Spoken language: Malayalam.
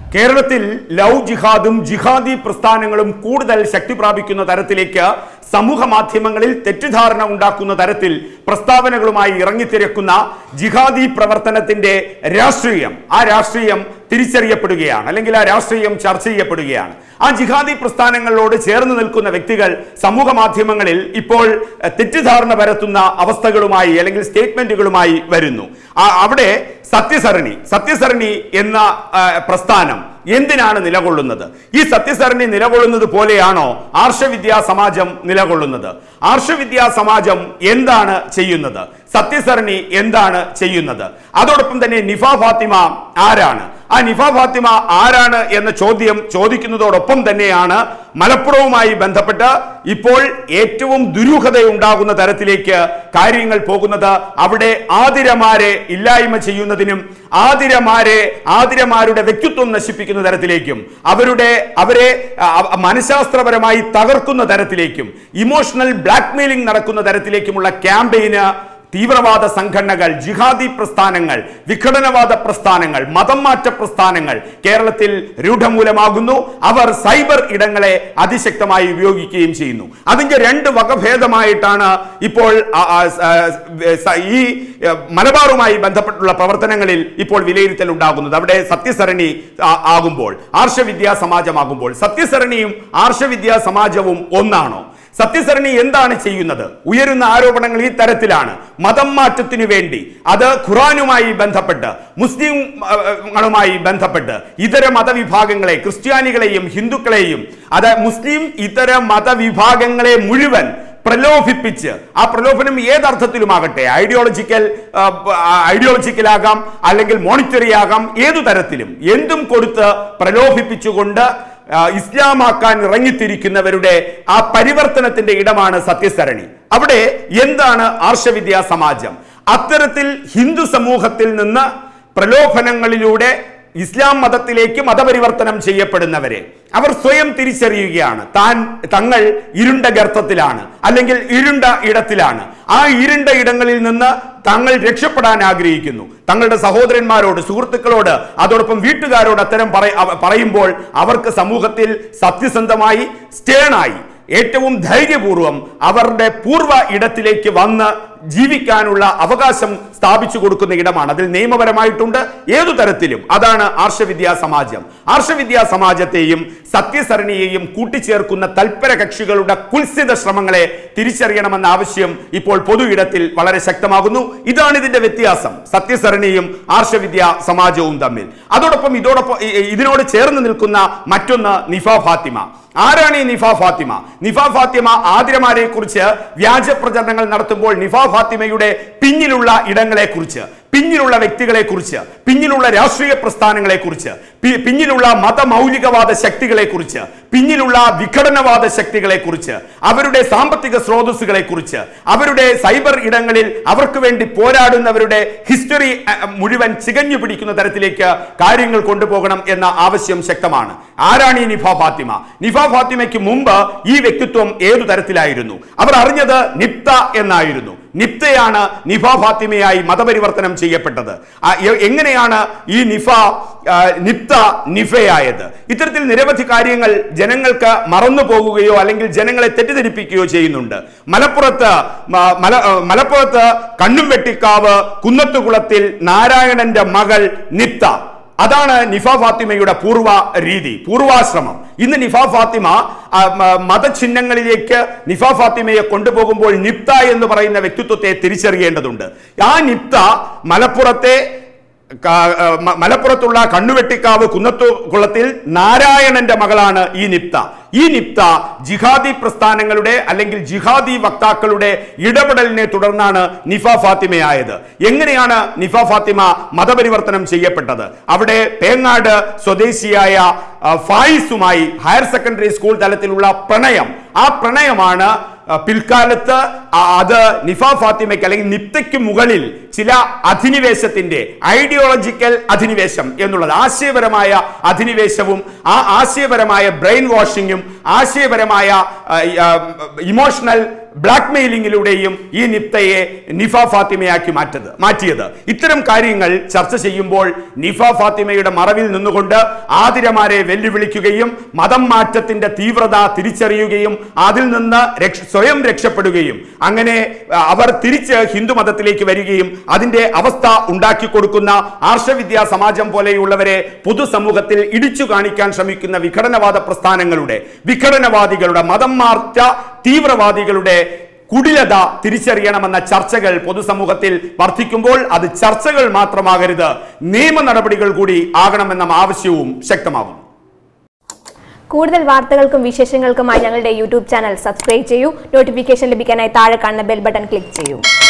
കേരളത്തിൽ ലവ് ജിഹാദും ജിഹാദി പ്രസ്ഥാനങ്ങളും കൂടുതൽ ശക്തി പ്രാപിക്കുന്ന തരത്തിലേക്ക് സമൂഹ മാധ്യമങ്ങളിൽ തെറ്റിദ്ധാരണ ഉണ്ടാക്കുന്ന തരത്തിൽ പ്രസ്താവനകളുമായി ഇറങ്ങിത്തിരക്കുന്ന ജിഹാദി പ്രവർത്തനത്തിന്റെ രാഷ്ട്രീയം ആ രാഷ്ട്രീയം തിരിച്ചറിയപ്പെടുകയാണ് അല്ലെങ്കിൽ ആ രാഷ്ട്രീയം ചർച്ച ചെയ്യപ്പെടുകയാണ് ആ ജിഹാദി പ്രസ്ഥാനങ്ങളോട് ചേർന്ന് നിൽക്കുന്ന വ്യക്തികൾ സമൂഹ മാധ്യമങ്ങളിൽ ഇപ്പോൾ എഹ്, തെറ്റിദ്ധാരണ പരത്തുന്ന അവസ്ഥകളുമായി അല്ലെങ്കിൽ സ്റ്റേറ്റ്മെന്റുകളുമായി വരുന്നു ആ- അവിടെ സത്യസരണി സത്യസരണി എന്ന ആ, പ്രസ്ഥാനം എന്തിനാണ് നിലകൊള്ളുന്നത് ഈ സത്യസരണി നിലകൊള്ളുന്നത് പോലെയാണോ ആർഷവിദ്യാ സമാജം നിലകൊള്ളുന്നത് ആർഷവിദ്യാ സമാജം എന്താണ് ചെയ്യുന്നത് സത്യസരണി എന്താണ് ചെയ്യുന്നത് അതോടൊപ്പം തന്നെ നിഫ ഫാത്തിമ ആരാണ് ആ നിഫ ഫാത്തിമ ആരാണ് എന്ന ചോദ്യം ചോദിക്കുന്നതോടൊപ്പം തന്നെയാണ് മലപ്പുറവുമായി ബന്ധപ്പെട്ട് ഇപ്പോൾ ഏറ്റവും ദുരൂഹതയുണ്ടാകുന്ന തരത്തിലേക്ക് കാര്യങ്ങൾ പോകുന്നത് അവിടെ ആതിരമാരെ ഇല്ലായ്മ ചെയ്യുന്നതിനും ആതിരമാരെ ആതിരമാരുടെ വ്യക്തിത്വം നശിപ്പിക്കുന്ന തരത്തിലേക്കും അവരുടെ അവരെ അ, അ, മനഃശാസ്ത്രപരമായി തകർക്കുന്ന തരത്തിലേക്കും ഇമോഷണൽ ബ്ലാക്ക്മെയിലിംഗ് നടക്കുന്ന തരത്തിലേക്കുമുള്ള ക്യാമ്പയിന് തീവ്രവാദ സംഘടനകൾ ജിഹാദി പ്രസ്ഥാനങ്ങൾ വിഘടനവാദ പ്രസ്ഥാനങ്ങൾ മതം മാറ്റ പ്രസ്ഥാനങ്ങൾ കേരളത്തിൽ രൂഢമൂലമാകുന്നു അവർ സൈബർ ഇടങ്ങളെ അതിശക്തമായി ഉപയോഗിക്കുകയും ചെയ്യുന്നു അതിന്റെ രണ്ട് വകഭേദമായിട്ടാണ് ഇപ്പോൾ ആ, ആ, ആ, സ- ഈ ആ, മലബാറുമായി ബന്ധപ്പെട്ടുള്ള പ്രവർത്തനങ്ങളിൽ ഇപ്പോൾ വിലയിരുത്തൽ ഉണ്ടാകുന്നത് അവിടെ സത്യസരണി ആ, ആകുമ്പോൾ ആർഷവിദ്യാ സമാജമാകുമ്പോൾ സത്യസരണിയും ആർഷവിദ്യാ സമാജവും ഒന്നാണോ സത്യസരണി എന്താണ് ചെയ്യുന്നത് ഉയരുന്ന ആരോപണങ്ങൾ ഈ തരത്തിലാണ് മതം മാറ്റത്തിനു വേണ്ടി അത് ഖുറാനുമായി ബന്ധപ്പെട്ട് മുസ്ലിങ്ങളുമായി ബന്ധപ്പെട്ട് ഇതര മതവിഭാഗങ്ങളെ ക്രിസ്ത്യാനികളെയും ഹിന്ദുക്കളെയും അത് മുസ്ലിം ഇതര മതവിഭാഗങ്ങളെ മുഴുവൻ പ്രലോഭിപ്പിച്ച് ആ പ്രലോഭനം ഏതർത്ഥത്തിലുമാകട്ടെ ഐഡിയോളജിക്കൽ ഐഡിയോളജിക്കലാകാം അല്ലെങ്കിൽ മോണിറ്ററി ആകാം ഏതു തരത്തിലും എന്തും കൊടുത്ത് പ്രലോഭിപ്പിച്ചുകൊണ്ട് ആ, ഇസ്ലാമാക്കാൻ ഇറങ്ങിത്തിരിക്കുന്നവരുടെ ആ പരിവർത്തനത്തിന്റെ ഇടമാണ് സത്യസരണി അവിടെ എന്താണ് ആർഷവിദ്യാ സമാജം അത്തരത്തിൽ ഹിന്ദു സമൂഹത്തിൽ നിന്ന് പ്രലോഭനങ്ങളിലൂടെ ഇസ്ലാം മതത്തിലേക്ക് മതപരിവർത്തനം ചെയ്യപ്പെടുന്നവരെ അവർ സ്വയം തിരിച്ചറിയുകയാണ് താൻ തങ്ങൾ ഇരുണ്ട ഗർത്തത്തിലാണ് അല്ലെങ്കിൽ ഇരുണ്ട ഇടത്തിലാണ് ആ ഇരുണ്ട ഇടങ്ങളിൽ നിന്ന് തങ്ങൾ രക്ഷപ്പെടാൻ ആഗ്രഹിക്കുന്നു തങ്ങളുടെ സഹോദരന്മാരോട് സുഹൃത്തുക്കളോട് അതോടൊപ്പം വീട്ടുകാരോട് അത്തരം പറ- അവ- പറയുമ്പോൾ അവർക്ക് സമൂഹത്തിൽ സത്യസന്ധമായി സ്റ്റേണായി ഏറ്റവും ധൈര്യപൂർവം അവരുടെ പൂർവ്വ ഇടത്തിലേക്ക് വന്ന് ജീവിക്കാനുള്ള അവകാശം സ്ഥാപിച്ചു കൊടുക്കുന്ന ഇടമാണ് അതിൽ നിയമപരമായിട്ടുണ്ട് ഏതു തരത്തിലും അതാണ് ആർഷവിദ്യാ സമാജം ആർഷവിദ്യാ സമാജത്തെയും സത്യസരണിയെയും കൂട്ടിച്ചേർക്കുന്ന തൽപര കക്ഷികളുടെ കുൽസിത ശ്രമങ്ങളെ തിരിച്ചറിയണമെന്ന ആവശ്യം ഇപ്പോൾ പൊതു ഇടത്തിൽ വളരെ ശക്തമാകുന്നു ഇതാണ് ഇതിന്റെ വ്യത്യാസം സത്യസരണിയും ആർഷവിദ്യാ സമാജവും തമ്മിൽ അതോടൊപ്പം ഇതോടൊപ്പം ഇ- ഇ- ഇതിനോട് ചേർന്ന് നിൽക്കുന്ന മറ്റൊന്ന് നിഫ ഫാത്തിമ ആരാണ് ഈ നിഫ ഫാത്തിമ നിഫ ഫാത്തിമ ആതിരമാരെ കുറിച്ച് വ്യാജ പ്രചരണങ്ങൾ നടത്തുമ്പോൾ നിഫ ഫാത്തിമയുടെ പിന്നിലുള്ള ഇടങ്ങളെ കുറിച്ച് പിന്നിലുള്ള വ്യക്തികളെ കുറിച്ച് പിന്നിലുള്ള രാഷ്ട്രീയ പ്രസ്ഥാനങ്ങളെ കുറിച്ച് പിന്നിലുള്ള മതമൗലികവാദ ശക്തികളെ കുറിച്ച് പിന്നിലുള്ള വിഘടനവാദ ശക്തികളെ കുറിച്ച് അവരുടെ സാമ്പത്തിക സ്രോതസ്സുകളെ കുറിച്ച് അവരുടെ സൈബർ ഇടങ്ങളിൽ അവർക്ക് വേണ്ടി പോരാടുന്നവരുടെ ഹിസ്റ്ററി അഹ്, മുഴുവൻ ചികഞ്ഞു പിടിക്കുന്ന തരത്തിലേക്ക് കാര്യങ്ങൾ കൊണ്ടുപോകണം എന്ന ആവശ്യം ശക്തമാണ് ആരാണ് ഈ നിഫ ഫാത്തിമ നിഫ ഫാത്തിമയ്ക്ക് മുമ്പ് ഈ വ്യക്തിത്വം ഏതു തരത്തിലായിരുന്നു അവർ അറിഞ്ഞത് നിപ്ത എന്നായിരുന്നു നിപ്തയാണ് നിഫ ഫാത്തിമയായി മതപരിവർത്തനം ചെയ്യപ്പെട്ടത് ആ, എ- എങ്ങനെയാണ് ഈ നിഫ ആ, നിപ്ത നിഫയായത് ഇത്തരത്തിൽ നിരവധി കാര്യങ്ങൾ ജനങ്ങൾക്ക് മറന്നു പോകുകയോ അല്ലെങ്കിൽ ജനങ്ങളെ തെറ്റിദ്ധരിപ്പിക്കുകയോ ചെയ്യുന്നുണ്ട് മലപ്പുറത്ത് മ- മല ആ, മലപ്പുറത്ത് കണ്ണും വെട്ടിക്കാവ് കുന്നത്തുകുളത്തിൽ നാരായണന്റെ മകൾ നിപ്ത അതാണ് നിഫ ഫാത്തിമയുടെ പൂർവ്വ രീതി പൂർവാശ്രമം ഇന്ന് നിഫ ഫാത്തിമ ആ, മ- മതചിഹ്നങ്ങളിലേക്ക് നിഫ ഫാത്തിമയെ കൊണ്ടുപോകുമ്പോൾ നിപ്ത എന്ന് പറയുന്ന വ്യക്തിത്വത്തെ തിരിച്ചറിയേണ്ടതുണ്ട് ആ നിപ്ത മലപ്പുറത്തെ ക- ആ, മ- മലപ്പുറത്തുള്ള കണ്ണുവെട്ടിക്കാവ് കുന്നത്തു കുളത്തിൽ നാരായണന്റെ മകളാണ് ഈ നിപ്ത ഈ നിപ്ത ജിഹാദി പ്രസ്ഥാനങ്ങളുടെ അല്ലെങ്കിൽ ജിഹാദി വക്താക്കളുടെ ഇടപെടലിനെ തുടർന്നാണ് നിഫ ഫാത്തിമയായത് എങ്ങനെയാണ് നിഫ ഫാത്തിമ മതപരിവർത്തനം ചെയ്യപ്പെട്ടത് അവിടെ പേങ്ങാട് സ്വദേശിയായ ആ, ഫായിസുമായി ഹയർ സെക്കൻഡറി സ്കൂൾ തലത്തിലുള്ള പ്രണയം ആ പ്രണയമാണ് ആ, പിൽക്കാലത്ത് ആ, അത് നിഫ ഫാത്തിമയ്ക്ക് അല്ലെങ്കിൽ നിപ്തയ്ക്ക് മുകളിൽ ചില അധിനിവേശത്തിന്റെ ഐഡിയോളജിക്കൽ അധിനിവേശം എന്നുള്ളത് ആശയപരമായ അധിനിവേശവും ആ ആശയപരമായ ബ്രെയിൻ വാഷിങ്ങും ആശയപരമായ ഇമോഷണൽ ബ്ലാക്ക് മെയിലിംഗിലൂടെയും ഈ നിപ്തയെ നിഫ ഫാത്തിമയാക്കി മാറ്റത് മാറ്റിയത് ഇത്തരം കാര്യങ്ങൾ ചർച്ച ചെയ്യുമ്പോൾ നിഫ ഫാത്തിമയുടെ മറവിൽ നിന്നുകൊണ്ട് ആതിരമാരെ വെല്ലുവിളിക്കുകയും മതം മാറ്റത്തിന്റെ തീവ്രത തിരിച്ചറിയുകയും അതിൽ നിന്ന് രക്ഷ- സ്വയം രക്ഷപ്പെടുകയും അങ്ങനെ ആ, അവർ തിരിച്ച് ഹിന്ദു മതത്തിലേക്ക് വരികയും അതിന്റെ അവസ്ഥ ഉണ്ടാക്കി കൊടുക്കുന്ന ആർഷവിദ്യാ സമാജം പോലെയുള്ളവരെ പൊതുസമൂഹത്തിൽ ഇടിച്ചു കാണിക്കാൻ ശ്രമിക്കുന്ന വിഘടനവാദ പ്രസ്ഥാനങ്ങളുടെ വിഘടനവാദികളുടെ മതം മാർച്ച തീവ്രവാദികളുടെ കുടിലത തിരിച്ചറിയണമെന്ന ചർച്ചകൾ പൊതുസമൂഹത്തിൽ വർദ്ധിക്കുമ്പോൾ അത് ചർച്ചകൾ മാത്രമാകരുത് നിയമ നടപടികൾ കൂടി ആകണമെന്ന ആവശ്യവും ശക്തമാകുന്നു കൂടുതൽ വാർത്തകൾക്കും വിശേഷങ്ങൾക്കുമായി ഞങ്ങളുടെ യൂട്യൂബ് ചാനൽ സബ്സ്ക്രൈബ് ചെയ്യൂ നോട്ടിഫിക്കേഷൻ ലഭിക്കാനായി താഴെ കാണുന്ന ബെൽ ബട്ടൺ ക്ലിക്ക് ചെയ്യൂ